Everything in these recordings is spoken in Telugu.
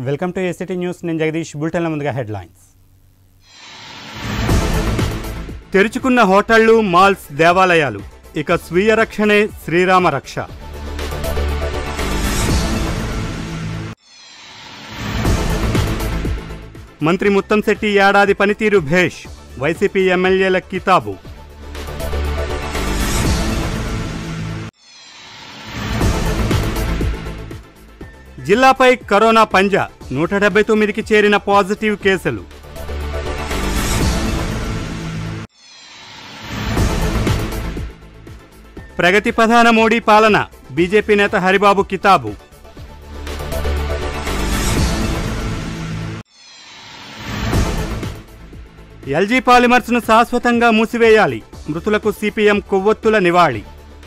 వెల్కమ్ టు ఏసిటీ న్యూస్ నేను జగదీష్ బులెటిన్ల ముందుగా హెడ్లైన్స్ తెరుచుకున్న హోటళ్లు మాల్స్ దేవాలయాలు ఇక స్వీయ రక్షణే శ్రీరామ రక్ష మంత్రి ముత్తంశెట్టి ఏడాది పనితీరు భేష్ వైసీపీ ఎమ్మెల్యేల కితాబు జిల్లాపై కరోనా పంజా నూట డెబ్బై తొమ్మిదికి చేరిన పాజిటివ్ కేసులు ప్రగతి ప్రధాన మోడీ పాలన బీజేపీ నేత హరిబాబు కితాబు ఎల్జీ పాలిమర్స్ను శాశ్వతంగా మూసివేయాలి మృతులకు సిపిఎం కొవ్వొత్తుల నివాళి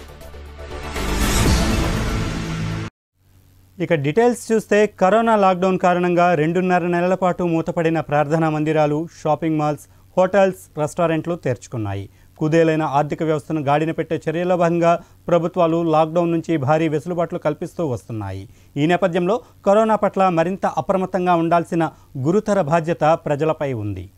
ఇక డీటెయిల్స్ చూస్తే కరోనా లాక్డౌన్ కారణంగా రెండున్నర నెలల పాటు మూతపడిన ప్రార్థనా మందిరాలు షాపింగ్ మాల్స్ హోటల్స్ రెస్టారెంట్లు తెరుచుకున్నాయి కుదేలైన ఆర్థిక వ్యవస్థను గాడిన పెట్టే చర్యల్లో భాగంగా ప్రభుత్వాలు లాక్డౌన్ నుంచి భారీ వెసులుబాట్లు కల్పిస్తూ వస్తున్నాయి ఈ నేపథ్యంలో కరోనా పట్ల మరింత అప్రమత్తంగా ఉండాల్సిన గురుతర బాధ్యత ప్రజలపై ఉంది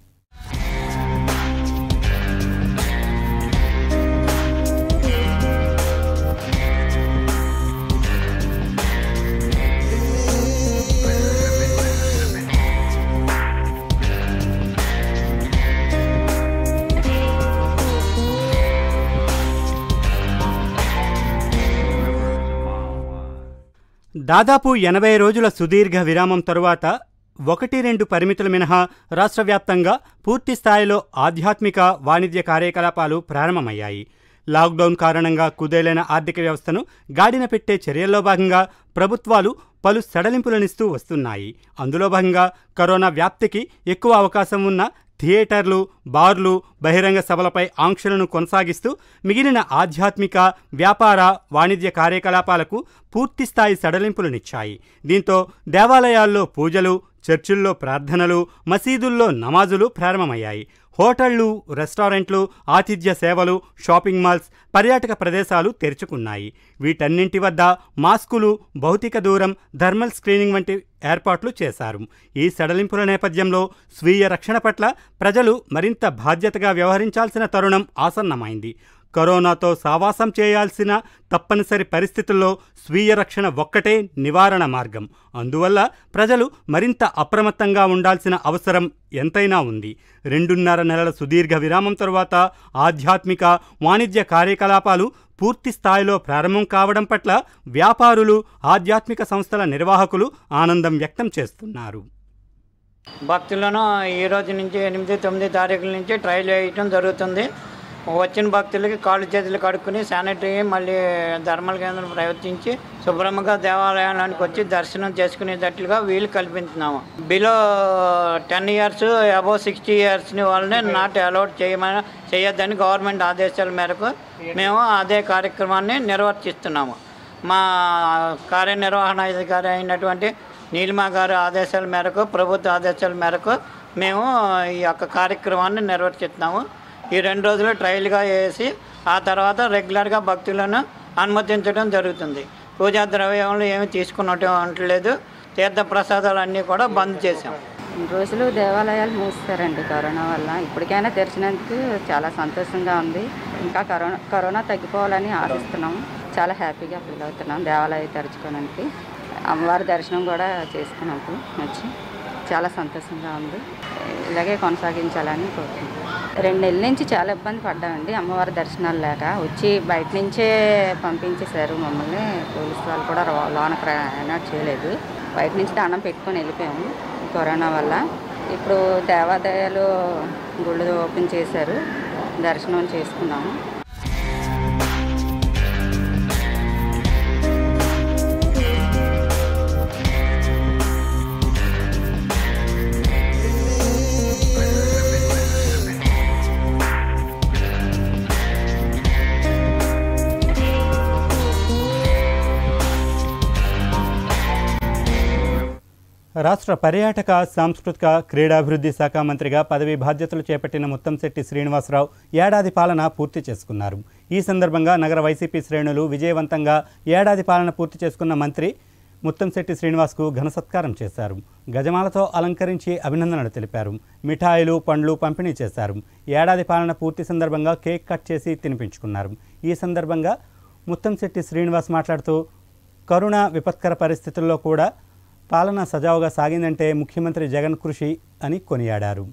దాదాపు ఎనభై రోజుల సుదీర్ఘ విరామం తరువాత ఒకటి రెండు పరిమితులు మినహా రాష్ట్ర వ్యాప్తంగా పూర్తి స్థాయిలో ఆధ్యాత్మిక వాణిజ్య కార్యకలాపాలు ప్రారంభమయ్యాయి లాక్డౌన్ కారణంగా కుదేలైన ఆర్థిక వ్యవస్థను గాడిన పెట్టే చర్యల్లో భాగంగా ప్రభుత్వాలు పలు సడలింపులనిస్తూ వస్తున్నాయి అందులో భాగంగా కరోనా వ్యాప్తికి ఎక్కువ అవకాశం ఉన్న థియేటర్లు బార్లు బహిరంగ సభలపై ఆంక్షలను కొనసాగిస్తూ మిగిలిన ఆధ్యాత్మిక వ్యాపార వాణిజ్య కార్యకలాపాలకు పూర్తిస్థాయి సడలింపులనిచ్చాయి దీంతో దేవాలయాల్లో పూజలు చర్చిల్లో ప్రార్థనలు మసీదుల్లో నమాజులు ప్రారంభమయ్యాయి హోటళ్లు రెస్టారెంట్లు ఆతిథ్య సేవలు షాపింగ్ మాల్స్ పర్యాటక ప్రదేశాలు తెరుచుకున్నాయి వీటన్నింటి వద్ద మాస్కులు భౌతిక దూరం థర్మల్ స్క్రీనింగ్ వంటి ఏర్పాట్లు చేశారు ఈ సడలింపుల నేపథ్యంలో స్వీయ రక్షణ పట్ల ప్రజలు మరింత బాధ్యతగా వ్యవహరించాల్సిన తరుణం ఆసన్నమైంది కరోనాతో సావాసం చేయాల్సిన తప్పనిసరి పరిస్థితుల్లో స్వీయ రక్షణ ఒక్కటే నివారణ మార్గం అందువల్ల ప్రజలు మరింత అప్రమత్తంగా ఉండాల్సిన అవసరం ఎంతైనా ఉంది రెండున్నర నెలల సుదీర్ఘ విరామం తరువాత ఆధ్యాత్మిక వాణిజ్య కార్యకలాపాలు పూర్తి స్థాయిలో ప్రారంభం కావడం పట్ల వ్యాపారులు ఆధ్యాత్మిక సంస్థల నిర్వాహకులు ఆనందం వ్యక్తం చేస్తున్నారు భక్తులను ఈ రోజు నుంచి ఎనిమిది తొమ్మిది తారీఖుల నుంచి ట్రయల్ వేయటం జరుగుతుంది వచ్చిన భక్తులకి కాళ్ళు చేతులు కడుక్కుని శానిటరీ మళ్ళీ ధర్మల కేంద్రం ప్రవర్తించి శుభ్రంగా దేవాలయానికి వచ్చి దర్శనం చేసుకునేటట్లుగా వీలు కల్పించున్నాము below ten years above sixty ఇయర్స్ని వాళ్ళని నాట్ అలౌట్ చేయమని చేయొద్దని గవర్నమెంట్ ఆదేశాల మేరకు మేము అదే కార్యక్రమాన్ని నిర్వర్తిస్తున్నాము మా కార్యనిర్వహణాధికారి అయినటువంటి నీలిమా గారి ఆదేశాల మేరకు ప్రభుత్వ ఆదేశాల మేరకు మేము ఈ యొక్క కార్యక్రమాన్ని నిర్వర్తిస్తున్నాము ఈ రెండు రోజులు ట్రయల్గా వేసి ఆ తర్వాత రెగ్యులర్గా భక్తులను అనుమతించడం జరుగుతుంది పూజా ద్రవ్యములు ఏమి తీసుకున్నట్టు ఉండలేదు తీర్థ ప్రసాదాలు అన్నీ కూడా బంద్ చేసాం ఇన్ని రోజులు దేవాలయాలు మూస్తారండి కరోనా వల్ల ఇప్పటికైనా తెరిచినందుకు చాలా సంతోషంగా ఉంది ఇంకా కరోనా కరోనా తగ్గిపోవాలని ఆశిస్తున్నాం చాలా హ్యాపీగా ఫీల్ అవుతున్నాం దేవాలయం తెరుచుకోవడానికి అమ్మవారి దర్శనం కూడా చేసుకున్నాము వచ్చి చాలా సంతోషంగా ఉంది ఇలాగే కొనసాగించాలని కోరుకుంటున్నాం రెండు నెలల నుంచి చాలా ఇబ్బంది పడ్డామండి అమ్మవారి దర్శనాలు లేక వచ్చి బయట నుంచే పంపించేశారు మమ్మల్ని పోలీసు వాళ్ళు కూడా రా- లోనకి రానట్ చేయలేదు బయట నుంచి దండం పెట్టుకొని వెళ్ళిపోయాము ఈ కరోనా వల్ల ఇప్పుడు దేవాలయాలు గుళ్ళు ఓపెన్ చేశారు దర్శనం చేసుకున్నాము రాష్ట్ర పర్యాటక సాంస్కృతిక క్రీడాభివృద్ధి శాఖ మంత్రిగా పదవి బాధ్యతలు చేపట్టిన ముత్తంశెట్టి శ్రీనివాసరావు ఏడాది పాలన పూర్తి చేసుకున్నారు ఈ సందర్భంగా నగర వైసీపీ శ్రేణులు విజయవంతంగా ఏడాది పాలన పూర్తి చేసుకున్న మంత్రి ముత్తంశెట్టి శ్రీనివాస్కు ఘన సత్కారం చేశారు గజమాలతో అలంకరించి అభినందనలు తెలిపారు మిఠాయిలు పండ్లు పంపిణీ చేశారు ఏడాది పాలన పూర్తి సందర్భంగా కేక్ కట్ చేసి తినిపించుకున్నారు ఈ సందర్భంగా ముత్తంశెట్టి శ్రీనివాస్ మాట్లాడుతూ కరుణ విపత్కర పరిస్థితుల్లో కూడా పాలన సజావుగా సాగిందంటే ముఖ్యమంత్రి జగన్ కృషి అని కొనియాడారు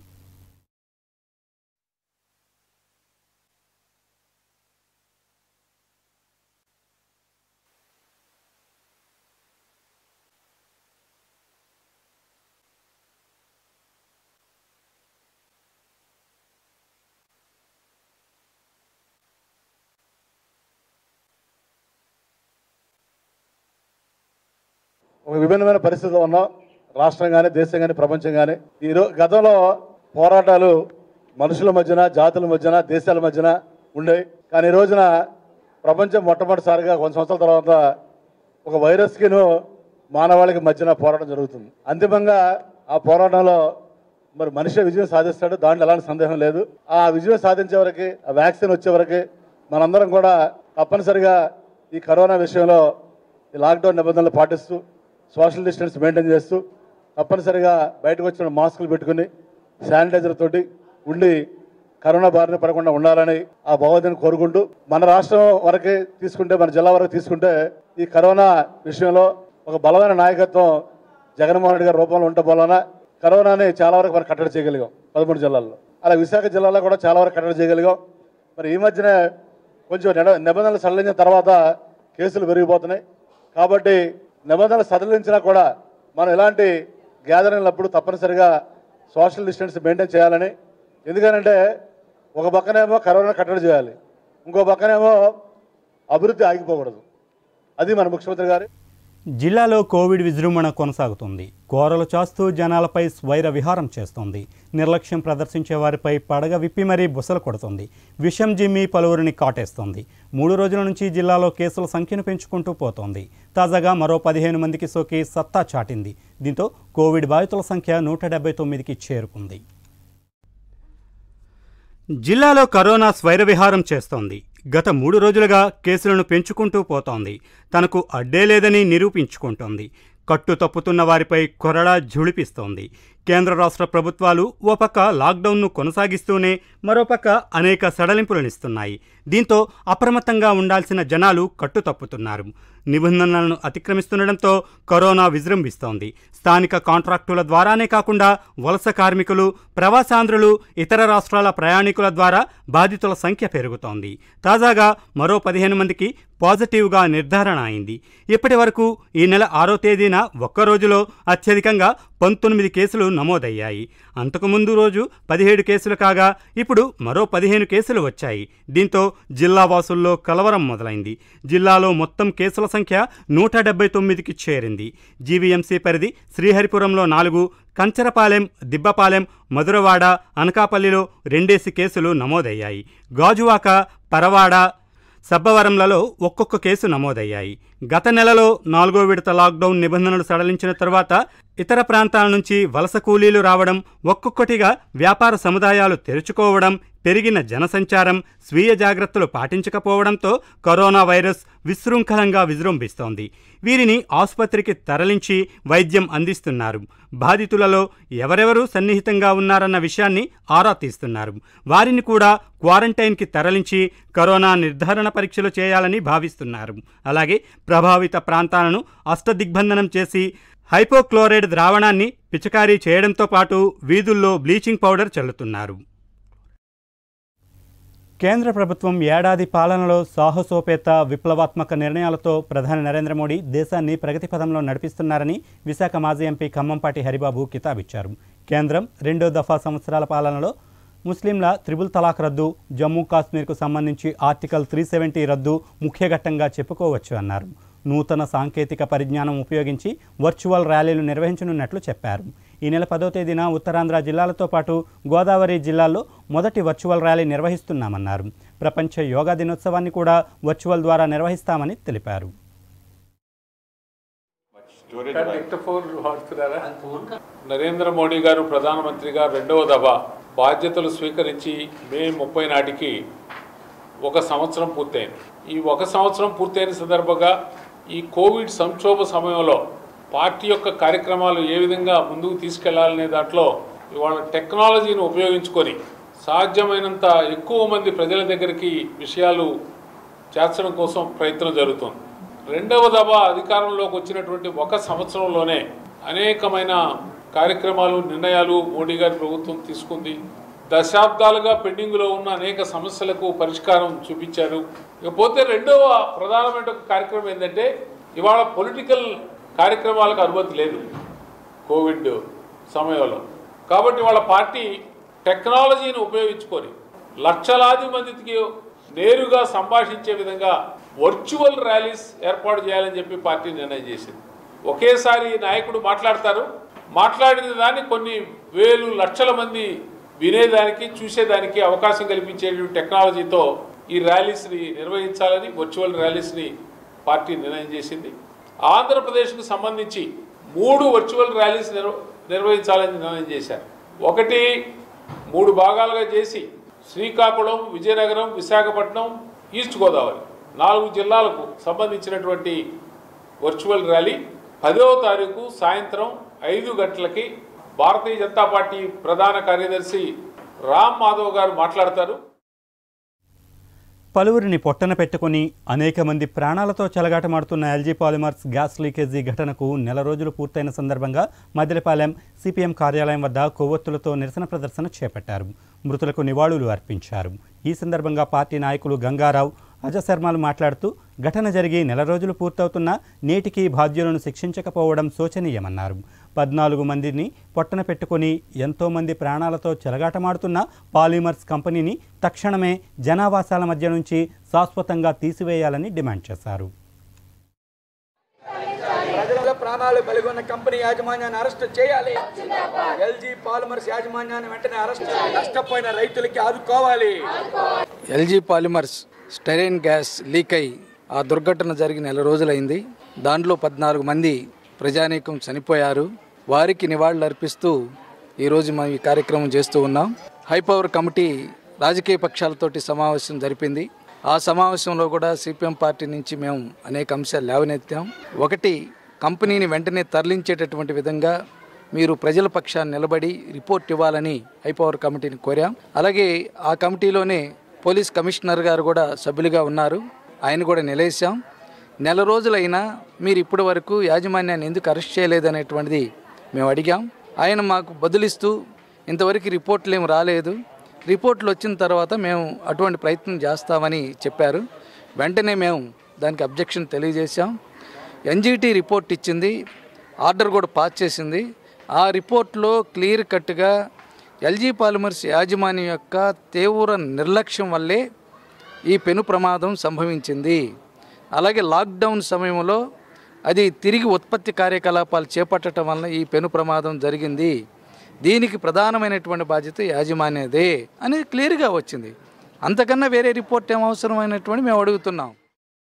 ఒక విభిన్నమైన పరిస్థితుల్లో ఉన్నాం రాష్ట్రం కానీ దేశం కానీ ప్రపంచం కానీ ఈరో గతంలో పోరాటాలు మనుషుల మధ్యన జాతుల మధ్యన దేశాల మధ్యన ఉండేవి కానీ ఈ రోజున ప్రపంచం మొట్టమొదటిసారిగా కొన్ని సంవత్సరాల తర్వాత ఒక వైరస్కిను మానవాళికి మధ్యన పోరాటం జరుగుతుంది అంతిమంగా ఆ పోరాటంలో మరి మనిషి విజయం సాధిస్తాడు దాంట్లో ఎలాంటి సందేహం లేదు ఆ విజయం సాధించే వరకు ఆ వ్యాక్సిన్ వచ్చే వరకు మనందరం కూడా తప్పనిసరిగా ఈ కరోనా విషయంలో ఈ లాక్డౌన్ నిబంధనలు పాటిస్తూ సోషల్ డిస్టెన్స్ మెయింటైన్ చేస్తూ తప్పనిసరిగా బయటకు వచ్చిన మాస్కులు పెట్టుకుని శానిటైజర్ తోటి ఉండి కరోనా బారిన పడకుండా ఉండాలని ఆ భగవద్ని కోరుకుంటూ మన రాష్ట్రం వరకే తీసుకుంటే మన జిల్లా వరకు తీసుకుంటే ఈ కరోనా విషయంలో ఒక బలమైన నాయకత్వం జగన్మోహన్ రెడ్డి గారి రూపంలో ఉండటం వలన కరోనాని చాలా వరకు మనం కట్టడి చేయగలిగాం పదమూడు జిల్లాల్లో అలా విశాఖ జిల్లాలో కూడా చాలా వరకు కట్టడి చేయగలిగాం మరి ఈ మధ్యనే కొంచెం నిడ- నిబంధనలు సడలించిన తర్వాత కేసులు పెరిగిపోతున్నాయి కాబట్టి నిబంధనలు సడలించినా కూడా మనం ఇలాంటి గ్యాదరింగ్లప్పుడు తప్పనిసరిగా సోషల్ డిస్టెన్స్ మెయింటైన్ చేయాలని ఎందుకనంటే ఒక పక్కనేమో కరోనా కట్టడి చేయాలి ఇంకో పక్కనేమో అభివృద్ధి ఆగిపోకూడదు అది మన ముఖ్యమంత్రి గారి జిల్లాలో కోవిడ్ విజృంభణ కొనసాగుతుంది కోరలు చాస్తూ జనాలపై స్వైర విహారం చేస్తోంది నిర్లక్ష్యం ప్రదర్శించే వారిపై పడగ విప్పి మరీ బుసలు కొడుతుంది విషం జిమ్మి పలువురిని కాటేస్తోంది మూడు రోజుల నుంచి జిల్లాలో కేసుల సంఖ్యను పెంచుకుంటూ పోతోంది తాజాగా మరో పదిహేను మందికి సోకి సత్తా చాటింది దీంతో కోవిడ్ బాధితుల సంఖ్య నూట డెబ్బై తొమ్మిదికి చేరుకుంది జిల్లాలో కరోనా స్వైరవిహారం చేస్తోంది గత మూడు రోజులుగా కేసులను పెంచుకుంటూ పోతోంది తనకు అడ్డే లేదని నిరూపించుకుంటోంది కట్టు తప్పుతున్న వారిపై కొరడా ఝుళిపిస్తోంది కేంద్ర రాష్ట్ర ప్రభుత్వాలు ఓ పక్క లాక్డౌన్ను కొనసాగిస్తూనే మరోపక్క అనేక సడలింపులనిస్తున్నాయి దీంతో అప్రమత్తంగా ఉండాల్సిన జనాలు కట్టు తప్పుతున్నారు నిబంధనలను అతిక్రమిస్తుండటంతో కరోనా విజృంభిస్తోంది స్థానిక కాంట్రాక్టుల ద్వారానే కాకుండా వలస కార్మికులు ప్రవాసాంధ్రులు ఇతర రాష్ట్రాల ప్రయాణికుల ద్వారా బాధితుల సంఖ్య పెరుగుతోంది తాజాగా మరో పదిహేను మందికి పాజిటివ్గా నిర్ధారణ అయింది ఇప్పటి వరకు ఈ నెల ఆరో తేదీన ఒక్క రోజులో అత్యధికంగా పంతొమ్మిది కేసులు నమోదయ్యాయి అంతకుముందు రోజు పదిహేడు కేసులు కాగా ఇప్పుడు మరో పదిహేను కేసులు వచ్చాయి దీంతో జిల్లా వాసుల్లో కలవరం మొదలైంది జిల్లాలో మొత్తం కేసుల సంఖ్య నూట డెబ్బై తొమ్మిదికి చేరింది జీవీఎంసీ పరిధి శ్రీహరిపురంలో నాలుగు కంచరపాలెం దిబ్బపాలెం మధురవాడ అనకాపల్లిలో రెండేసి కేసులు నమోదయ్యాయి గాజువాక పరవాడ సబ్బవరంలలో ఒక్కొక్క కేసు నమోదయ్యాయి గత నెలలో నాలుగో విడత లాక్డౌన్ నిబంధనలు సడలించిన తరువాత ఇతర ప్రాంతాల నుంచి వలస కూలీలు రావడం ఒక్కొక్కటిగా వ్యాపార సముదాయాలు తెరుచుకోవడం పెరిగిన జనసంచారం స్వీయ జాగ్రత్తలు పాటించకపోవడంతో కరోనా వైరస్ విశృంఖలంగా విజృంభిస్తోంది వీరిని ఆసుపత్రికి తరలించి వైద్యం అందిస్తున్నారు బాధితులలో ఎవరెవరు సన్నిహితంగా ఉన్నారన్న విషయాన్ని ఆరా తీస్తున్నారు వారిని కూడా క్వారంటైన్కి తరలించి కరోనా నిర్ధారణ పరీక్షలు చేయాలని భావిస్తున్నారు అలాగే ప్రభావిత ప్రాంతాలను అష్టదిగ్బంధనం చేసి హైపోక్లోరైడ్ ద్రావణాన్ని పిచికారీ చేయడంతో పాటు వీధుల్లో బ్లీచింగ్ పౌడర్ చల్లుతున్నారు కేంద్ర ప్రభుత్వం ఏడాది పాలనలో సాహసోపేత విప్లవాత్మక నిర్ణయాలతో ప్రధాని నరేంద్ర మోడీ దేశాన్ని ప్రగతి పథంలో నడిపిస్తున్నారని విశాఖ మాజీ ఎంపీ ఖమ్మంపాటి హరిబాబు కితాబిచ్చారు కేంద్రం రెండో దఫా సంవత్సరాల పాలనలో ముస్లింల త్రిబుల్ తలాక్ రద్దు జమ్మూ కాశ్మీర్కు సంబంధించి ఆర్టికల్ త్రీ సెవెంటీ రద్దు ముఖ్యఘట్టంగా చెప్పుకోవచ్చు అన్నారు నూతన సాంకేతిక పరిజ్ఞానం ఉపయోగించి వర్చువల్ ర్యాలీలు నిర్వహించనున్నట్లు చెప్పారు ఈ నెల పదో తేదీన ఉత్తరాంధ్ర జిల్లాలతో పాటు గోదావరి జిల్లాల్లో మొదటి వర్చువల్ ర్యాలీ నిర్వహిస్తున్నామన్నారు ప్రపంచ యోగా దినోత్సవాన్ని కూడా వర్చువల్ ద్వారా నిర్వహిస్తామని తెలిపారు డిక్టఫోన్ వాడుతున్నారా నరేంద్ర మోడీ గారు ప్రధానమంత్రిగా రెండవ దఫా బాధ్యతలు స్వీకరించి మే ముప్పై నాటికి ఒక సంవత్సరం పూర్తయింది ఈ ఒక సంవత్సరం పూర్తయిన సందర్భంగా ఈ కోవిడ్ సంక్షోభ సమయంలో పార్టీ యొక్క కార్యక్రమాలు ఏ విధంగా ముందుకు తీసుకెళ్లాలనే దాంట్లో ఇవాళ టెక్నాలజీని ఉపయోగించుకొని సాధ్యమైనంత ఎక్కువ మంది ప్రజల దగ్గరికి విషయాలు చేర్చడం కోసం ప్రయత్నం జరుగుతుంది రెండవ దఫా అధికారంలోకి వచ్చినటువంటి ఒక సంవత్సరంలోనే అనేకమైన కార్యక్రమాలు నిర్ణయాలు మోడీ గారి ప్రభుత్వం తీసుకుంది దశాబ్దాలుగా పెండింగ్లో ఉన్న అనేక సమస్యలకు పరిష్కారం చూపించారు ఇకపోతే రెండవ ప్రధానమైన ఒక కార్యక్రమం ఏంటంటే ఇవాళ పొలిటికల్ కార్యక్రమాలకు అనుమతి లేదు కోవిడ్ సమయంలో కాబట్టి వాళ్ళ పార్టీ టెక్నాలజీని ఉపయోగించుకొని లక్షలాది మందికి నేరుగా సంభాషించే విధంగా వర్చువల్ ర్యాలీస్ ఏర్పాటు చేయాలని చెప్పి పార్టీ నిర్ణయం చేసింది ఒకేసారి నాయకుడు మాట్లాడతారు మాట్లాడిన దాన్ని కొన్ని వేలు లక్షల మంది వినేదానికి చూసేదానికి అవకాశం కల్పించే టెక్నాలజీతో ఈ ర్యాలీస్ని నిర్వహించాలని వర్చువల్ ర్యాలీస్ని పార్టీ నిర్ణయం చేసింది ఆంధ్రప్రదేశ్కు సంబంధించి మూడు వర్చువల్ ర్యాలీస్ నిర్వ నిర్వహించాలని నిర్ణయం చేశారు ఒకటి మూడు భాగాలుగా చేసి శ్రీకాకుళం విజయనగరం విశాఖపట్నం ఈస్ట్ గోదావరి నాలుగు జిల్లాలకు సంబంధించినటువంటి వర్చువల్ ర్యాలీ పదవ తారీఖు సాయంత్రం ఐదు గంటలకి భారతీయ జనతా పార్టీ ప్రధాన కార్యదర్శి రామ్ మాధవ్ గారు మాట్లాడతారు పలువురిని పొట్టన పెట్టుకుని అనేక మంది ప్రాణాలతో చెలగాటమాడుతున్న ఎల్జీ పాలిమర్స్ గ్యాస్ లీకేజీ ఘటనకు నెల రోజులు పూర్తయిన సందర్భంగా మదిలపాలెం సిపిఎం కార్యాలయం వద్ద కొవ్వొత్తులతో నిరసన ప్రదర్శన చేపట్టారు మృతులకు నివాళులు అర్పించారు ఈ సందర్భంగా పార్టీ నాయకులు గంగారావు అజశర్మలు మాట్లాడుతూ ఘటన జరిగి నెల రోజులు పూర్తవుతున్నా నేటికి బాధ్యులను శిక్షించకపోవడం శోచనీయమన్నారు పద్నాలుగు మందిని పొట్టన పెట్టుకుని ఎంతోమంది ప్రాణాలతో చెలగాటమాడుతున్న పాలిమర్స్ కంపెనీని తక్షణమే జనావాసాల మధ్య నుంచి శాశ్వతంగా తీసివేయాలని డిమాండ్ చేశారు ప్రజల ప్రాణాలు బలిగొన్న కంపెనీ యాజమాన్యాన్ని అరెస్ట్ చేయాలి ఎల్జీ పాలిమర్స్ యాజమాన్యాన్ని వెంటనే అరెస్ట్ చేయాలి నష్టపోయిన రైతులకి ఆదుకోవాలి LG polymers styrene gas leak అయి ఆ దుర్ఘటన జరిగి నెల రోజులైంది దాంట్లో పద్నాలుగు మంది ప్రజానీకం చనిపోయారు వారికి నివాళులు అర్పిస్తూ ఈరోజు మనం ఈ కార్యక్రమం చేస్తూ ఉన్నాం హై పవర్ కమిటీ రాజకీయ పక్షాలతోటి సమావేశం జరిపింది ఆ సమావేశంలో కూడా సిపిఎం పార్టీ నుంచి మేము అనేక అంశాలు లేవనెత్తాం ఒకటి కంపెనీని వెంటనే తరలించేటటువంటి విధంగా మీరు ప్రజల పక్షాన్ని నిలబడి రిపోర్ట్ ఇవ్వాలని హైపవర్ కమిటీని కోరాం అలాగే ఆ కమిటీలోనే పోలీస్ కమిషనర్ గారు కూడా సభ్యులుగా ఉన్నారు ఆయన కూడా నిలేశాం నెల రోజులైనా మీరు ఇప్పటి వరకు యాజమాన్యాన్ని ఎందుకు అరెస్ట్ చేయలేదనేటువంటిది మేము అడిగాం ఆయన మాకు బదులిస్తూ ఇంతవరకు రిపోర్ట్లు ఏం రాలేదు రిపోర్ట్లు వచ్చిన తర్వాత మేము అటువంటి ప్రయత్నం చేస్తామని చెప్పారు వెంటనే మేము దానికి అబ్జెక్షన్ తెలియజేశాం ఎన్జిటి రిపోర్ట్ ఇచ్చింది ఆర్డర్ కూడా పాస్ చేసింది ఆ రిపోర్ట్లో క్లియర్ కట్గా ఎల్జీ పాలిమర్స్ యాజమాన్యం యొక్క తీవ్ర నిర్లక్ష్యం వల్లే ఈ పెను ప్రమాదం సంభవించింది అలాగే లాక్డౌన్ సమయంలో అది తిరిగి ఉత్పత్తి కార్యకలాపాలు చేపట్టడం వలన ఈ పెను ప్రమాదం జరిగింది దీనికి ప్రధానమైనటువంటి బాధ్యత యాజమాన్యదే అనేది క్లియర్గా వచ్చింది అంతకన్నా వేరే రిపోర్ట్ ఏం అవసరమైనటువంటి మేము అడుగుతున్నాం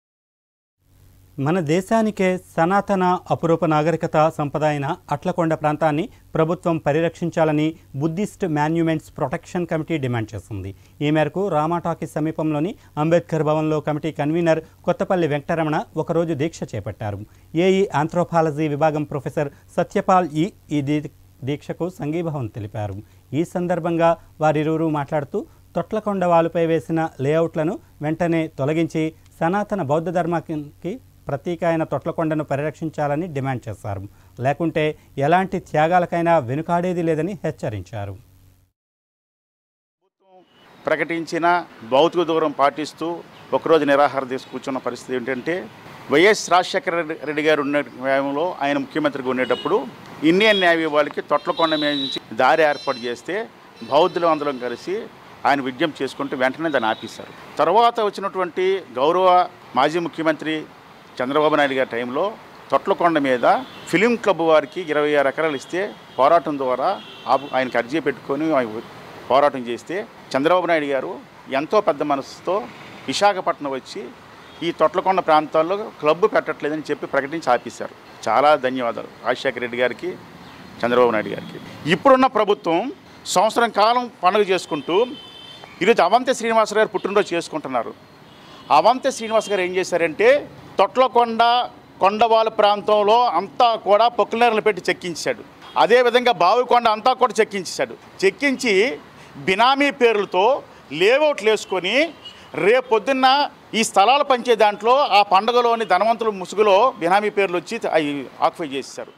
మన దేశానికే సనాతన అపురూప నాగరికత సంపద అయిన అట్లకొండ ప్రాంతాన్ని ప్రభుత్వం పరిరక్షించాలని Buddhist monuments protection committee demand చేస్తుంది ఈ మేరకు రామాటాకీ సమీపంలోని అంబేద్కర్ భవన్లో కమిటీ కన్వీనర్ కొత్తపల్లి వెంకటరమణ ఒకరోజు దీక్ష చేపట్టారు ఏఈ ఆంథ్రోపాలజీ విభాగం ప్రొఫెసర్ సత్యపాల్ ఈ ఈ దీ- దీక్షకు సంఘీభావం తెలిపారు ఈ సందర్భంగా వారిరువురు మాట్లాడుతూ తొట్లకొండ వాలుపై వేసిన లేఅవుట్లను వెంటనే తొలగించి సనాతన బౌద్ధ ధర్మానికి ప్రతీక అయిన తొట్లకొండను పరిరక్షించాలని డిమాండ్ చేశారు లేకుంటే ఎలాంటి త్యాగాలకైనా వెనుకాడేది లేదని హెచ్చరించారు ప్రకటించిన భౌతిక దూరం పాటిస్తూ ఒకరోజు నిరాహార దీక్ష కూర్చున్న పరిస్థితి ఏంటంటే వైఎస్ రాజశేఖర రెడ్డి- రెడ్డి గారు ఉన్న సమయంలో ఆయన ముఖ్యమంత్రిగా ఉండేటప్పుడు ఇండియన్ నేవీ వాళ్ళకి తొట్లకొండ మీద నుంచి దారి ఏర్పాటు చేస్తే బౌద్ధులు అందరం కలిసి ఆయన విజ్ఞప్తి చేసుకుంటూ వెంటనే దాన్ని ఆపేశారు తర్వాత వచ్చినటువంటి గౌరవ మాజీ ముఖ్యమంత్రి చంద్రబాబు నాయుడు గారి టైంలో తొట్లకొండ మీద ఫిలిం క్లబ్ వారికి ఇరవై ఆరు ఎకరాలు ఇస్తే పోరాటం ద్వారా ఆపు ఆయనకి అర్జీ పెట్టుకొని ఆయన పోరాటం చేస్తే చంద్రబాబు నాయుడు గారు ఎంతో పెద్ద మనసుతో విశాఖపట్నం వచ్చి ఈ తొట్లకొండ ప్రాంతాల్లో క్లబ్ పెట్టట్లేదని చెప్పి ప్రకటించి ఆపేశారు చాలా ధన్యవాదాలు రాజశేఖర రెడ్డి గారికి చంద్రబాబు నాయుడు గారికి ఇప్పుడున్న ప్రభుత్వం సంవత్సరం కాలం పండుగ చేసుకుంటూ ఈరోజు అవంతి శ్రీనివాస గారు పుట్టినరోజు చేసుకుంటున్నారు అవంతి శ్రీనివాస్ గారు ఏం చేశారంటే తొట్లకొండ కొండవాళ్ళ ప్రాంతంలో అంతా కూడా పొక్కులేరులు పెట్టి చెక్కించాడు అదేవిధంగా బావికొండ అంతా కూడా చెక్కించాడు చెక్కించి బినామీ పేర్లతో లేఅవుట్లు వేసుకొని రేపొద్దున్న ఈ స్థలాలు పంచే దాంట్లో ఆ పండుగలోని ధనవంతుల ముసుగులో బినామీ పేర్లు వచ్చి అవి ఆక్యుపై చేశారు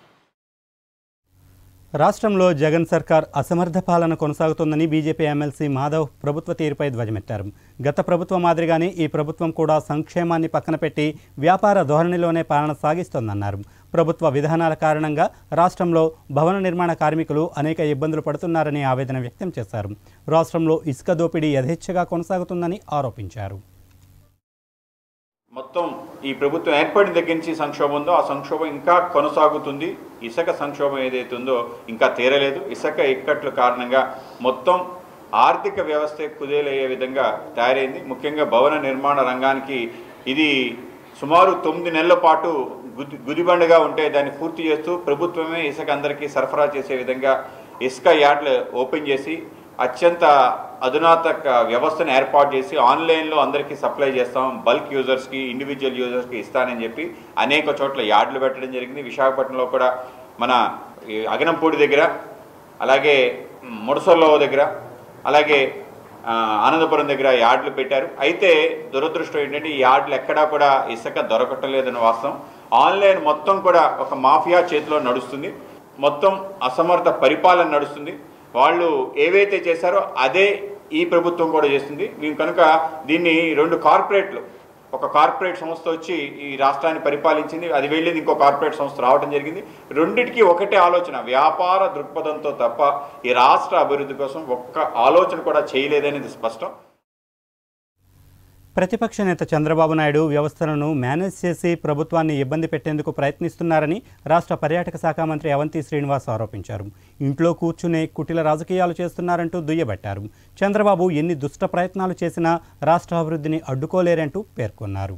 రాష్ట్రంలో జగన్ సర్కార్ అసమర్థ పాలన కొనసాగుతోందని బీజేపీ ఎమ్మెల్సీ మాధవ్ ప్రభుత్వ తీరుపై ధ్వజమెత్తారు గత ప్రభుత్వం మాదిరిగానే ఈ ప్రభుత్వం కూడా సంక్షేమాన్ని పక్కన పెట్టి వ్యాపార ధోరణిలోనే పాలన సాగిస్తోందన్నారు ప్రభుత్వ విధానాల కారణంగా రాష్ట్రంలో భవన నిర్మాణ కార్మికులు అనేక ఇబ్బందులు పడుతున్నారని ఆవేదన వ్యక్తం చేశారు రాష్ట్రంలో ఇసుక దోపిడీ యథేచ్ఛగా కొనసాగుతుందని ఆరోపించారు మొత్తం ఈ ప్రభుత్వం ఏర్పడిన దగ్గర నుంచి సంక్షోభం ఉందో ఆ సంక్షోభం ఇంకా కొనసాగుతుంది ఇసుక సంక్షోభం ఏదైతే ఉందో ఇంకా తీరలేదు ఇసుక ఇక్కట్ల కారణంగా మొత్తం ఆర్థిక వ్యవస్థ కుదేలయ్యే విధంగా తయారైంది ముఖ్యంగా భవన నిర్మాణ రంగానికి ఇది సుమారు తొమ్మిది నెలల పాటు గుది గుదిబండగా ఉంటే దాన్ని పూర్తి చేస్తూ ప్రభుత్వమే ఇసుక అందరికీ సరఫరా చేసే విధంగా ఇసుక యార్డ్లు ఓపెన్ చేసి అత్యంత అధునాతక వ్యవస్థను ఏర్పాటు చేసి ఆన్లైన్లో అందరికీ సప్లై చేస్తాం బల్క్ యూజర్స్కి ఇండివిజువల్ యూజర్స్కి ఇస్తానని చెప్పి అనేక చోట్ల యార్డులు పెట్టడం జరిగింది విశాఖపట్నంలో కూడా మన ఈ అగనంపూడి దగ్గర అలాగే ముడసల్లో దగ్గర అలాగే ఆ, ఆనందపురం దగ్గర యార్డులు పెట్టారు అయితే దురదృష్టం ఏంటంటే ఈ యార్డులు ఎక్కడా కూడా ఇసుక దొరకటం లేదని వాస్తవం ఆన్లైన్ మొత్తం కూడా ఒక మాఫియా చేతిలో నడుస్తుంది మొత్తం అసమర్థ పరిపాలన నడుస్తుంది వాళ్ళు ఏవైతే చేశారో అదే ఈ ప్రభుత్వం కూడా చేస్తుంది మేము కనుక దీన్ని రెండు కార్పొరేట్లు ఒక కార్పొరేట్ సంస్థ వచ్చి ఈ రాష్ట్రాన్ని పరిపాలించింది అది వెళ్ళింది ఇంకో కార్పొరేట్ సంస్థ రావడం జరిగింది రెండిటికి ఒకటే ఆలోచన వ్యాపార దృక్పథంతో తప్ప ఈ రాష్ట్ర అభివృద్ధి కోసం ఒక్క ఆలోచన కూడా చేయలేదనేది స్పష్టం ప్రతిపక్ష నేత చంద్రబాబు నాయుడు వ్యవస్థలను మేనేజ్ చేసి ప్రభుత్వాన్ని ఇబ్బంది పెట్టేందుకు ప్రయత్నిస్తున్నారని రాష్ట్ర పర్యాటక శాఖ మంత్రి అవంతి శ్రీనివాస్ ఆరోపించారు ఇంట్లో కూర్చునే కుటిల రాజకీయాలు చేస్తున్నారంటూ దుయ్యబట్టారు చంద్రబాబు ఎన్ని దుష్ట ప్రయత్నాలు చేసినా రాష్ట్ర అభివృద్ధిని అడ్డుకోలేరంటూ పేర్కొన్నారు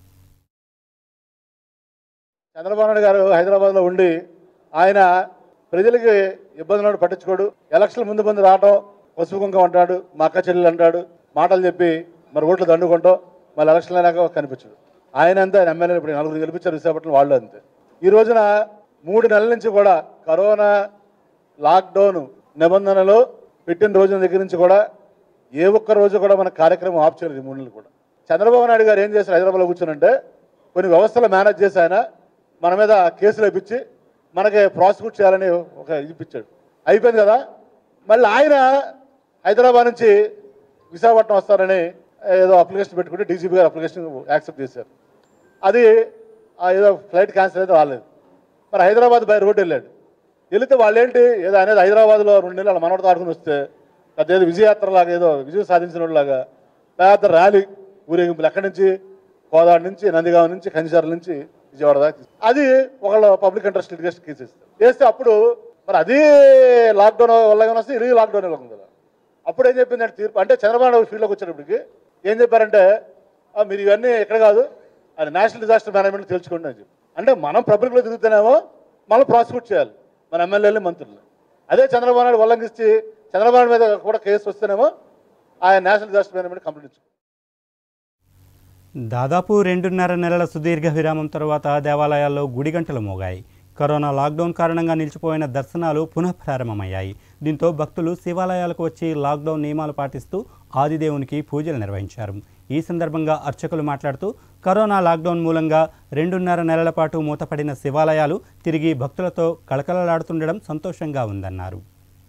చంద్రబాబు నాయుడు గారు హైదరాబాద్లో ఉండి ఆయన ప్రజలకి ఇబ్బందులను పట్టించుకోడు ఎలక్షన్ ముందు ముందు రావటం పసుపు కుంకం అంటాడు మా అక్క చెల్లెలు అంటాడు మాటలు చెప్పి మరి ఓట్లు దండుకుంటాం మళ్ళీ ఎలక్షన్ అయినాక కనిపించడు ఆయన అంతే ఆయన ఎమ్మెల్యేలు ఇప్పుడు నలుగురు గెలిపించారు విశాఖపట్నం వాళ్ళు అంతే ఈ రోజున మూడు నెలల నుంచి కూడా కరోనా లాక్డౌన్ నిబంధనలు పెట్టిన రోజున దగ్గర నుంచి కూడా ఏ ఒక్క రోజు కూడా మన కార్యక్రమం ఆఫ్ చేయలేదు ఈ మూడు నెలలు కూడా చంద్రబాబు నాయుడు గారు ఏం చేశారు హైదరాబాద్లో కూర్చునంటే కొన్ని వ్యవస్థలు మేనేజ్ చేసి ఆయన మన మీద కేసులు వేయించి మనకి ప్రాసిక్యూట్ చేయాలని ఒక ఇది ఇప్పించాడు అయిపోయింది కదా మళ్ళీ ఆయన హైదరాబాద్ నుంచి విశాఖపట్నం వస్తారని ఏదో అప్లికేషన్ పెట్టుకుంటే డీజీపీ గారు అప్లికేషన్ యాక్సెప్ట్ చేశారు అది ఆ ఏదో ఫ్లైట్ క్యాన్సిల్ అయితే రాలేదు మరి హైదరాబాద్ బై రోడ్ వెళ్ళాడు వెళితే వాళ్ళు ఏంటి ఏదో అనేది హైదరాబాద్లో రెండు నెలలు మనవడితో ఆడుకుని వస్తే పెద్ద ఏదో విజయయాత్ర లాగా ఏదో విజయం సాధించిన లాగా పెద్ద ర్యాలీ ఊరేగింపులు ఎక్కడి నుంచి కోదాడ నుంచి నందిగాం నుంచి కంచిసార్ల నుంచి విజయవాడ దాకా తీసుకు- అది ఒకళ్ళు పబ్లిక్ ఇంట్రెస్ట్ లిటిగేషన్ కేసు వేస్తారు వేస్తే అప్పుడు మరి అది లాక్డౌన్ ఉల్లంఘన వస్తే ఇది లాక్డౌన్ ఉల్లంఘన కదా అప్పుడు ఏం చెప్పిందంటే తీర్పు అంటే చంద్రబాబు నాయుడు ఫీల్డ్లోకి వచ్చేటప్పటికి ఏం చెప్పారంటే "ఆ, మీరు ఇవన్నీ ఎక్కడ కాదు అది నేషనల్ డిజాస్టర్ మేనేజ్మెంట్ తెలుసుకోండి అని చెప్పి అంటే మనం పబ్లిక్లో తిరుగుతున్నామో మనం ప్రాసిక్యూట్ చేయాలి మన ఎమ్మెల్యేలు మంత్రులు అదే చంద్రబాబు నాయుడు ఉల్లంఘించి చంద్రబాబు నాయుడు మీద కూడా కేసు వస్తేనేమో ఆయన నేషనల్ డిజాస్టర్ మేనేజ్మెంట్ కంప్లీట్ ఇచ్చుకోవాలి దాదాపు రెండున్నర నెలల సుదీర్ఘ విరామం తర్వాత దేవాలయాల్లో గుడిగంటలు మోగాయి కరోనా లాక్డౌన్ కారణంగా నిలిచిపోయిన దర్శనాలు పునః ప్రారంభమయ్యాయి దీంతో భక్తులు శివాలయాలకు వచ్చి లాక్డౌన్ నియమాలు పాటిస్తూ ఆదిదేవునికి పూజలు నిర్వహించారు ఈ సందర్భంగా అర్చకులు మాట్లాడుతూ కరోనా లాక్డౌన్ మూలంగా రెండున్నర నెలల పాటు మూతపడిన శివాలయాలు తిరిగి భక్తులతో కళకళలాడుతుండడం సంతోషంగా ఉందన్నారు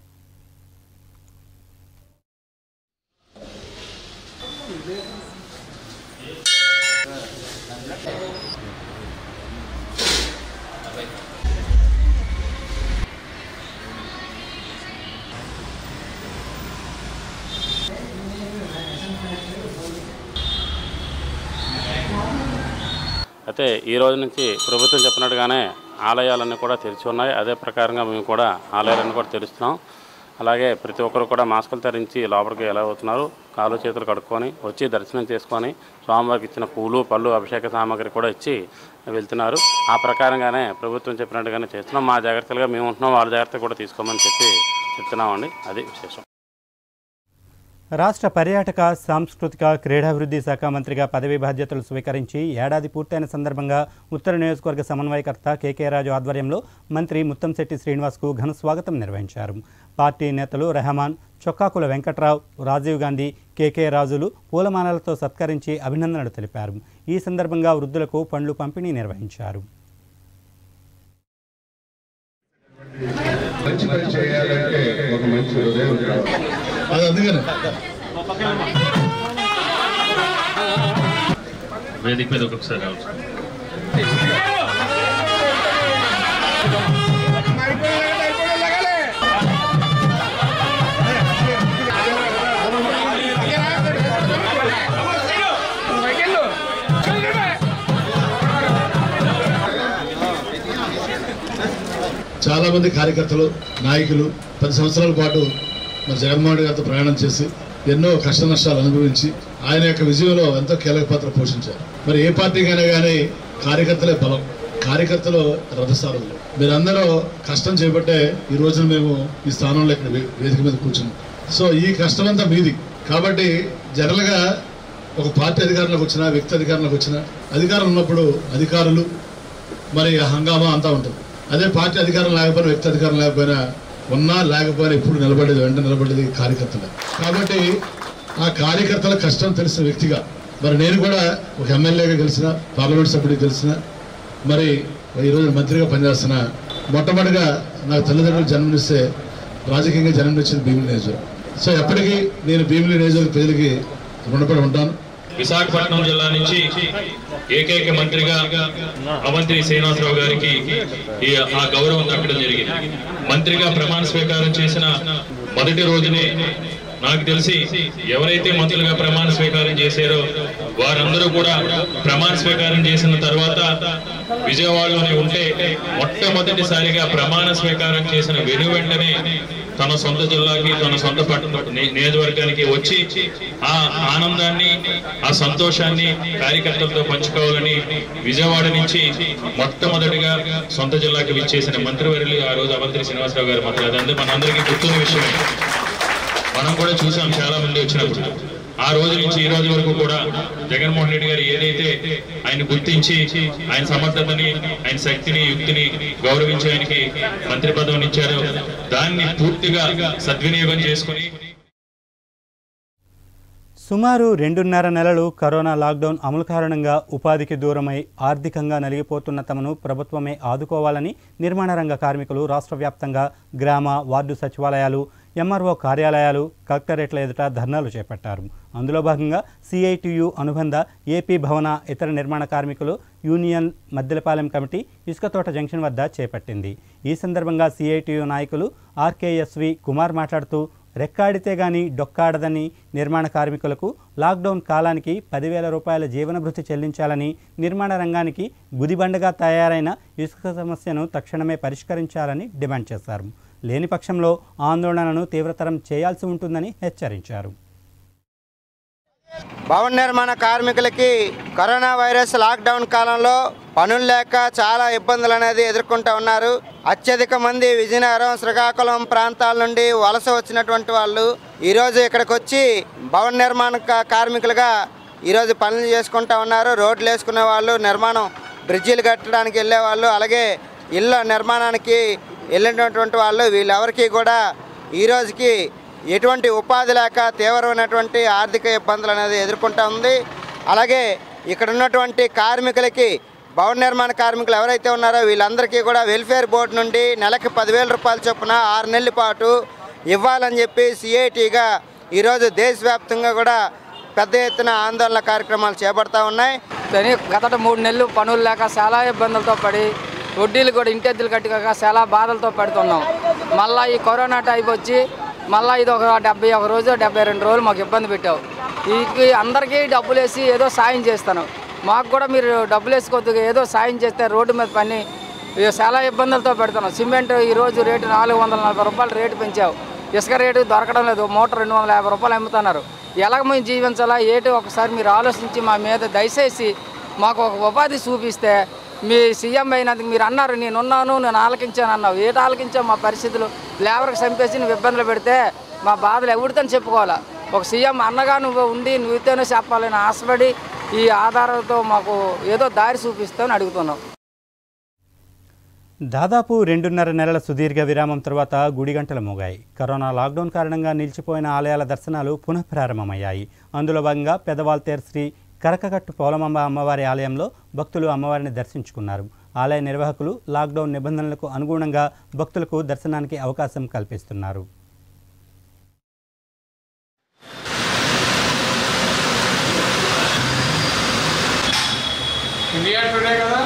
అయితే ఈ రోజు నుంచి ప్రభుత్వం చెప్పినట్టుగానే ఆలయాలన్నీ కూడా తెరిచి ఉన్నాయి అదే ప్రకారంగా మేము కూడా ఆలయాలన్నీ కూడా తెరుస్తున్నాం అలాగే ప్రతి ఒక్కరు కూడా మాస్కులు ధరించి లోపలికి ఎలా అవుతున్నారు కాలు చేతులు కడుక్కొని వచ్చి దర్శనం చేసుకొని స్వామివారికి ఇచ్చిన పూలు పళ్ళు అభిషేక సామాగ్రి కూడా ఇచ్చి వెళ్తున్నారు ఆ ప్రకారంగానే ప్రభుత్వం చెప్పినట్టుగానే చేస్తున్నాం మా జాగ్రత్తలుగా మేము ఉంటున్నాం వాళ్ళ జాగ్రత్త కూడా తీసుకోమని చెప్పి చెప్తున్నామండి అది విశేషం రాష్ట్ర పర్యాటక సాంస్కృతిక క్రీడాభివృద్ధి శాఖ మంత్రిగా పదవీ బాధ్యతలు స్వీకరించి ఏడాది పూర్తయిన సందర్భంగా ఉత్తర నియోజకవర్గ సమన్వయకర్త కేకే రాజు ఆధ్వర్యంలో మంత్రి ముత్తంశెట్టి శ్రీనివాస్కు ఘన స్వాగతం నిర్వహించారు పార్టీ నేతలు రెహమాన్ చొక్కాకుల వెంకట్రావు రాజీవ్ గాంధీ కేకే రాజులు పూలమాలలతో సత్కరించి అభినందనలు తెలిపారు ఈ సందర్భంగా వృద్ధులకు పండ్లు పంపిణీ నిర్వహించారు మంచి పని చేయాలంటే ఒక మంచి హృదయం కావాలి అది అందుకని వేదిక మీద ఒక్కొక్కసారి రావచ్చు చాలా మంది కార్యకర్తలు నాయకులు పది సంవత్సరాల పాటు మరి జగన్మోహన్ రెడ్డి గారితో ప్రయాణం చేసి ఎన్నో కష్ట నష్టాలు అనుభవించి ఆయన యొక్క విజయంలో ఎంతో కీలక పాత్ర పోషించారు మరి ఏ పార్టీకైనా కానీ కార్యకర్తలే బలం కార్యకర్తలు రథసారులు మీరందరూ కష్టం చేపట్టే ఈ రోజున మేము ఈ స్థానంలో ఇక్కడ వే- వేదిక మీద కూర్చున్నాం సో ఈ కష్టం అంతా మీది కాబట్టి జనరల్గా ఒక పార్టీ అధికారంలోకి వచ్చినా వ్యక్తి అధికారంలోకి వచ్చినా అధికారం ఉన్నప్పుడు అధికారులు మరి ఆ హంగామా అంతా ఉంటుంది అదే పార్టీ అధికారం లేకపోయినా వ్యక్తి అధికారం లేకపోయినా ఉన్నా లేకపోయినా ఇప్పుడు నిలబడేది వెంట నిలబడేది కార్యకర్తలే కాబట్టి ఆ కార్యకర్తల కష్టం తెలిసిన వ్యక్తిగా మరి నేను కూడా ఒక ఎమ్మెల్యేగా గెలిచిన పార్లమెంట్ సభ్యుడిగా గెలిచిన మరి ఈరోజు మంత్రిగా పనిచేస్తున్న మొట్టమొదటిగా నాకు తల్లిదండ్రులు జన్మనిస్తే రాజకీయంగా జన్మనిచ్చింది భీమిలి నియోజకవర్గం సో ఎప్పటికీ నేను భీమిలి నియోజకవర్గ ప్రజలకి రుణపడి ఉంటాను విశాఖపట్నం జిల్లా నుంచి ఏకైక మంత్రిగా అవంతి శ్రీనివాసరావు గారికి ఈ ఆ గౌరవం దక్కడం జరిగింది మంత్రిగా ప్రమాణ స్వీకారం చేసిన మొదటి రోజునే నాకు తెలిసి ఎవరైతే మంత్రులుగా ప్రమాణ స్వీకారం చేశారో వారందరూ కూడా ప్రమాణ స్వీకారం చేసిన తర్వాత విజయవాడలోనే ఉంటే మొట్టమొదటిసారిగా ప్రమాణ స్వీకారం చేసిన వెను వెంటనే తన సొంత జిల్లాకి తన సొంత పట్టణ ని- నియోజకవర్గానికి వచ్చి ఆ ఆనందాన్ని ఆ సంతోషాన్ని కార్యకర్తలతో పంచుకోవాలని విజయవాడ నుంచి మొట్టమొదటిగా సొంత జిల్లాకి విచ్చేసిన మంత్రివర్యులు ఆ రోజు అవంతి శ్రీనివాసరావు గారు మాత్రం అదంతా మనందరికీ గుర్తున్న విషయమే మనం కూడా చూసాం చాలా మంది వచ్చినప్పుడు ఆ రోజు నుంచి ఈ రోజు వరకు కూడా జగన్మోహన్ రెడ్డి గారు ఏదైతే ఆయన గుర్తించి ఆయన సమర్థతని ఆయన శక్తిని యుక్తిని గౌరవించి ఆయనకి మంత్రి పదవిని ఇచ్చారో దాన్ని పూర్తిగా సద్వినియోగం చేసుకుని సుమారు రెండున్నర నెలలు కరోనా లాక్డౌన్ అమలు కారణంగా ఉపాధికి దూరమై ఆర్థికంగా నలిగిపోతున్న తమను ప్రభుత్వమే ఆదుకోవాలని నిర్మాణ రంగ కార్మికులు రాష్ట్ర వ్యాప్తంగా గ్రామ వార్డు సచివాలయాలు ఎంఆర్ఓ కార్యాలయాలు కలెక్టరేట్ల ఎదుట ధర్నాలు చేపట్టారు అందులో భాగంగా సిఐటియు అనుబంధ ఏపీ భవన ఇతర నిర్మాణ కార్మికులు union Maddelapalem committee Isukathota junction వద్ద చేపట్టింది ఈ సందర్భంగా సిఐటియు నాయకులు ఆర్కేఎస్వి కుమార్ మాట్లాడుతూ రెక్కాడితే గాని డొక్కాడదని నిర్మాణ కార్మికులకు లాక్డౌన్ కాలానికి పదివేల రూపాయల జీవనభృతి చెల్లించాలని నిర్మాణ రంగానికి గుదిబండగా తయారైన ఇసుక సమస్యను తక్షణమే పరిష్కరించాలని డిమాండ్ చేశారు లేని పక్షంలో ఆందోళనను తీవ్రతరం చేయాల్సి ఉంటుందని హెచ్చరించారు భవన నిర్మాణ కార్మికులకి కరోనా వైరస్ లాక్డౌన్ కాలంలో పనులు లేక చాలా ఇబ్బందులు అనేది ఎదుర్కొంటూ ఉన్నారు అత్యధిక మంది విజయనగరం శ్రీకాకుళం ప్రాంతాల నుండి వలస వచ్చినటువంటి వాళ్ళు ఈరోజు ఇక్కడికి వచ్చి భవన నిర్మాణ కా- కార్మికులుగా ఈరోజు పనులు చేసుకుంటూ ఉన్నారు రోడ్లు వేసుకునే వాళ్ళు నిర్మాణం బ్రిడ్జీలు కట్టడానికి వెళ్ళే వాళ్ళు అలాగే ఇళ్ళ నిర్మాణానికి వెళ్ళినటువంటి వాళ్ళు వీళ్ళెవరికి కూడా ఈ రోజుకి ఎటువంటి ఉపాధి లేక తీవ్రమైనటువంటి ఆర్థిక ఇబ్బందులు అనేది ఎదుర్కొంటా ఉంది అలాగే ఇక్కడ ఉన్నటువంటి కార్మికులకి భవన నిర్మాణ కార్మికులు ఎవరైతే ఉన్నారో వీళ్ళందరికీ కూడా వెల్ఫేర్ బోర్డు నుండి నెలకి పదివేల రూపాయల చొప్పున ఆరు నెలల పాటు ఇవ్వాలని చెప్పి సిఐటిగా ఈరోజు దేశవ్యాప్తంగా కూడా పెద్ద ఎత్తున ఆందోళన కార్యక్రమాలు చేపడతా ఉన్నాయి కానీ గత మూడు నెలలు పనులు లేక చాలా ఇబ్బందులతో పడి వడ్డీలు కూడా ఇంటెద్దులు కట్టుకోక చాలా బాధలతో పడుతున్నాం మళ్ళీ ఈ కరోనా టైప్ వచ్చి మళ్ళీ ఇది ఒక డెబ్బై ఒక రోజు డెబ్బై రెండు రోజులు మాకు ఇబ్బంది పెట్టావు ఈ అందరికీ డబ్బులు వేసి ఏదో సాయం చేస్తాను మాకు కూడా మీరు డబ్బులు వేసి కొద్దిగా ఏదో సాయం చేస్తే రోడ్డు మీద పని ఇక చాలా ఇబ్బందులతో పెడుతున్నాం సిమెంట్ ఈరోజు రేటు నాలుగు వందల నలభై రూపాయలు రేటు పెంచావు ఇసుక రేటు దొరకడం లేదు మూట రెండు వందల యాభై రూపాయలు అమ్ముతున్నారు ఎలాగ మేము జీవించాలా ఏటి ఒకసారి మీరు ఆలోచించి మా మీద దయచేసి మాకు ఒక ఉపాధి చూపిస్తే మీ సీఎం అయినందుకు మీరు అన్నారు నేనున్నాను నేను ఆలకించాను అన్నావు ఏటి ఆలకించావు మా పరిస్థితులు లేబర్కి చంపేసి నువ్వు ఇబ్బందులు పెడితే మా బాధలు ఎవరితో చెప్పుకోవాలా ఒక సీఎం అన్నగా నువ్వు ఉండి నువ్వుతోనే చెప్పాలని ఆశపడి ఈ ఆధారంతో మాకు ఏదో దారి చూపిస్తామని అడుగుతున్నాం దాదాపు రెండున్నర నెలల సుదీర్ఘ విరామం తర్వాత గుడిగంటలు మోగాయి కరోనా లాక్డౌన్ కారణంగా నిలిచిపోయిన ఆలయాల దర్శనాలు పునఃప్రారంభమయ్యాయి అందులో భాగంగా పెదవాల్తేర్ శ్రీ కరకగట్టు పోలమాంబ అమ్మవారి ఆలయంలో భక్తులు అమ్మవారిని దర్శించుకున్నారు ఆలయ నిర్వాహకులు లాక్డౌన్ నిబంధనలకు అనుగుణంగా భక్తులకు దర్శనానికి అవకాశం కల్పిస్తున్నారు ఇండియా టుడే కదా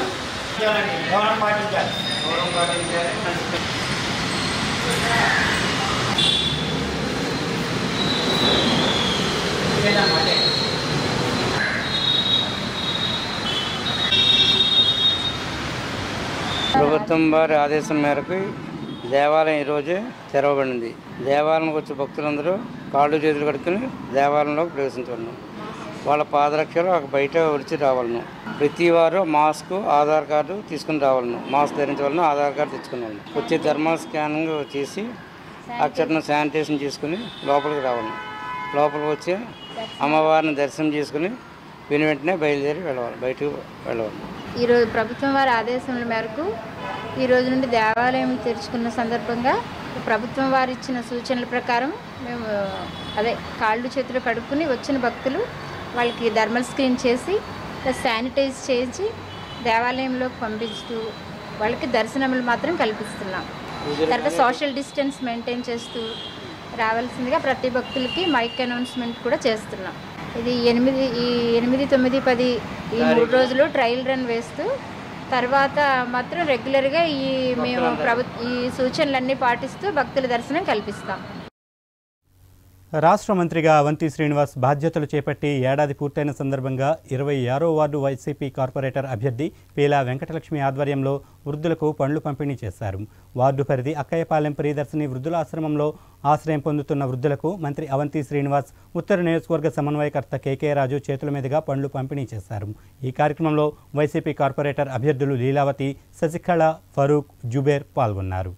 ప్రభుత్వం వారి ఆదేశం మేరకు దేవాలయం ఈరోజే తెరవబడింది దేవాలయంకి వచ్చే భక్తులందరూ కాళ్ళు చేతులు కడుక్కుని దేవాలయంలోకి ప్రవేశించవలను వాళ్ళ పాదరక్షలు ఒక బయట విడిచి రావాలను ప్రతి వారు మాస్క్ ఆధార్ కార్డు తీసుకుని రావాలను మాస్క్ ధరించవలను ఆధార్ కార్డు తెచ్చుకుని వాళ్ళను వచ్చే థర్మల్ స్కానింగ్ చేసి అక్షరను శానిటైజేషన్ చేసుకుని లోపలికి రావాలను లోపలికి వచ్చి అమ్మవారిని దర్శనం చేసుకుని విని వెంటనే బయలుదేరి వెళ్ళవాలి బయటకు వెళ్ళవాలి ఈరోజు ప్రభుత్వం వారి ఆదేశముల మేరకు ఈ రోజు నుండి దేవాలయం తెరుచుకున్న సందర్భంగా ప్రభుత్వం వారు ఇచ్చిన సూచనల ప్రకారం మేము అదే కాళ్ళు చేతులు కడుక్కుని వచ్చిన భక్తులు వాళ్ళకి థర్మల్ స్క్రీన్ చేసి ప్లస్ శానిటైజ్ చేసి దేవాలయంలోకి పంపిస్తూ వాళ్ళకి దర్శనములు మాత్రం కల్పిస్తున్నాం తర్వాత సోషల్ డిస్టెన్స్ మెయింటైన్ చేస్తూ రావాల్సిందిగా ప్రతి భక్తులకి మైక్ అనౌన్స్మెంట్ కూడా చేస్తున్నాం ఇది ఎనిమిది ఈ ఎనిమిది తొమ్మిది పది ఈ మూడు రోజులు ట్రయల్ రన్ వేస్తూ తర్వాత మాత్రం రెగ్యులర్గా ఈ మేము ప్రభు ఈ సూచనలన్నీ పాటిస్తూ భక్తుల దర్శనం కల్పిస్తాం రాష్ట్ర మంత్రిగా అవంతి శ్రీనివాస్ బాధ్యతలు చేపట్టి ఏడాది పూర్తయిన సందర్భంగా ఇరవై ఆరో వార్డు వైసీపీ కార్పొరేటర్ అభ్యర్థి పీలా వెంకటలక్ష్మి ఆధ్వర్యంలో వృద్ధులకు పండ్లు పంపిణీ చేశారు వార్డు పరిధి అక్కయ్యపాలెం ప్రియదర్శిని వృద్ధుల ఆశ్రమంలో ఆశ్రయం పొందుతున్న వృద్ధులకు మంత్రి అవంతి శ్రీనివాస్ ఉత్తర నియోజకవర్గ సమన్వయకర్త కేకే రాజు చేతుల మీదుగా పండ్లు పంపిణీ చేశారు ఈ కార్యక్రమంలో వైసీపీ కార్పొరేటర్ అభ్యర్థులు లీలావతి శశికళ ఫరూక్ జుబేర్ పాల్గొన్నారు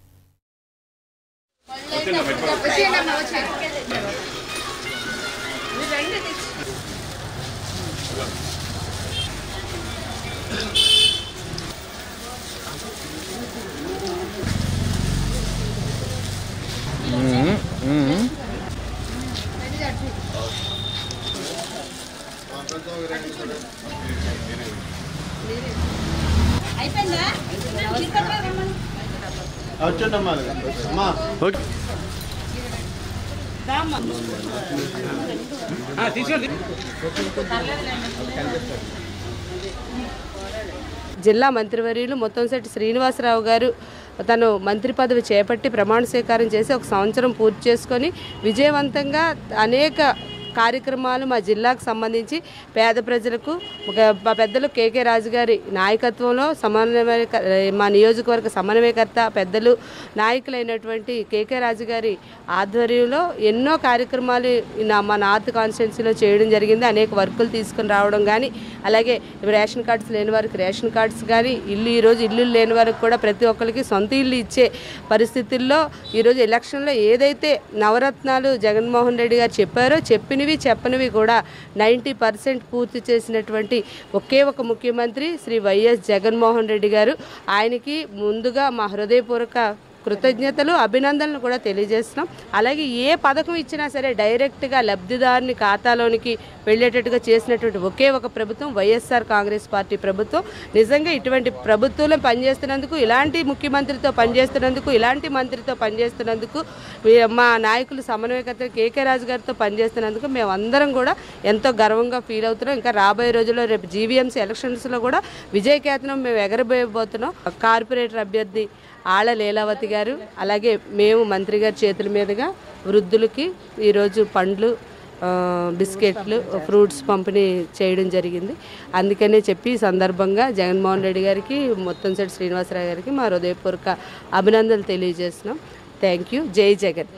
జిల్లా మంత్రివర్యులు మొత్తంశెట్టి శ్రీనివాసరావు గారు తను మంత్రి పదవి చేపట్టి ప్రమాణ స్వీకారం చేసి ఒక సంవత్సరం పూర్తి చేసుకొని విజయవంతంగా అనేక కార్యక్రమాలు మా జిల్లాకు సంబంధించి పేద ప్రజలకు ఒక మా పెద్దలు కేకే రాజు గారి నాయకత్వంలో సమన్వయ మా నియోజకవర్గ సమన్వయకర్త పెద్దలు నాయకులైనటువంటి కేకే రాజు గారి ఆధ్వర్యంలో ఎన్నో కార్యక్రమాలు నా మా నార్త్ కాన్స్టిట్యున్సీలో చేయడం జరిగింది అనేక వర్కులు తీసుకుని రావడం కానీ అలాగే రేషన్ కార్డ్స్ లేని వారికి రేషన్ కార్డ్స్ కానీ ఇల్లు ఈరోజు ఇల్లు లేని వారికి కూడా ప్రతి ఒక్కరికి సొంత ఇల్లు ఇచ్చే పరిస్థితుల్లో ఈరోజు ఎలక్షన్లో ఏదైతే నవరత్నాలు జగన్మోహన్ రెడ్డి గారు చెప్పారో చెప్పినవి చెప్పనివి కూడా నైంటీ పర్సెంట్ పూర్తి చేసినటువంటి ఒకే ఒక ముఖ్యమంత్రి శ్రీ వైఎస్ జగన్మోహన్ రెడ్డి గారు ఆయనకి ముందుగా మా హృదయపూర్వక కృతజ్ఞతలు అభినందనలు కూడా తెలియజేస్తున్నాం అలాగే ఏ పథకం ఇచ్చినా సరే డైరెక్ట్గా లబ్ధిదారుని ఖాతాలోనికి వెళ్ళేటట్టుగా చేసినటువంటి ఒకే ఒక ప్రభుత్వం వైఎస్ఆర్ కాంగ్రెస్ పార్టీ ప్రభుత్వం నిజంగా ఇటువంటి ప్రభుత్వంలో పనిచేస్తున్నందుకు ఇలాంటి ముఖ్యమంత్రితో పనిచేస్తున్నందుకు ఇలాంటి మంత్రితో పనిచేస్తున్నందుకు వీ- మా నాయకులు సమన్వయకర్త కేకే రాజు గారితో పనిచేస్తున్నందుకు మేము అందరం కూడా ఎంతో గర్వంగా ఫీల్ అవుతున్నాం ఇంకా రాబోయే రోజుల్లో రేపు జీవీఎంసీ ఎలక్షన్స్లో కూడా విజయకేతనం మేము ఎగరబోయబోతున్నాం కార్పొరేటర్ అభ్యర్థి ఆళ్ళ లీలావతి గారు అలాగే మేము మంత్రి గారి చేతుల మీదుగా వృద్ధులకి ఈరోజు పండ్లు ఆ, బిస్కెట్లు ఫ్రూట్స్ పంపిణీ చేయడం జరిగింది అందుకనే చెప్పి ఈ సందర్భంగా జగన్మోహన్ రెడ్డి గారికి మొత్తంశెట్టి శ్రీనివాసరావు గారికి మా హృదయపూర్వక అభినందనలు తెలియజేస్తున్నాం థ్యాంక్ యూ జై జగన్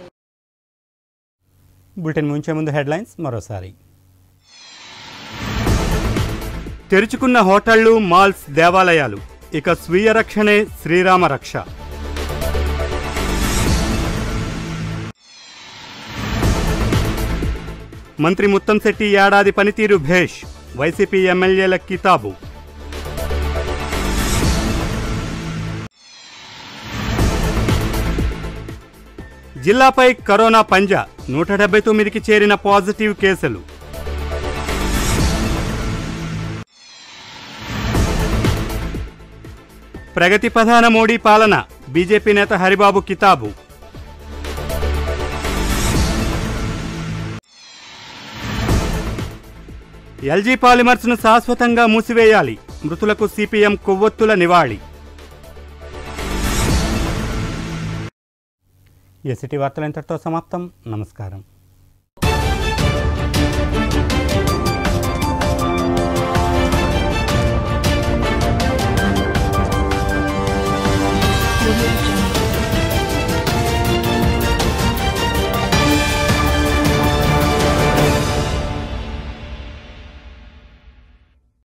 బులెటిన్ ముంచే ముందు హెడ్లైన్స్ మరోసారి తెరుచుకున్న హోటళ్లు మాల్స్ దేవాలయాలు ఇక స్వీయ రక్షణే శ్రీరామ రక్ష మంత్రి ముత్తంశెట్టి ఏడాది పనితీరు భేష్ వైసీపీ ఎమ్మెల్యేల కితాబు జిల్లాపై కరోనా పంజా నూట డెబ్బై తొమ్మిదికి చేరిన పాజిటివ్ కేసులు ప్రగతి ప్రధాన మోడీ పాలన బీజేపీ నేత హరిబాబు కితాబు ఎల్జీ పాలిమర్స్ను శాశ్వతంగా మూసివేయాలి మృతులకు సిపిఎం కొవ్వొత్తుల నివాళి ఎసిటీ వార్తలు ఇంతటితో సమాప్తం నమస్కారం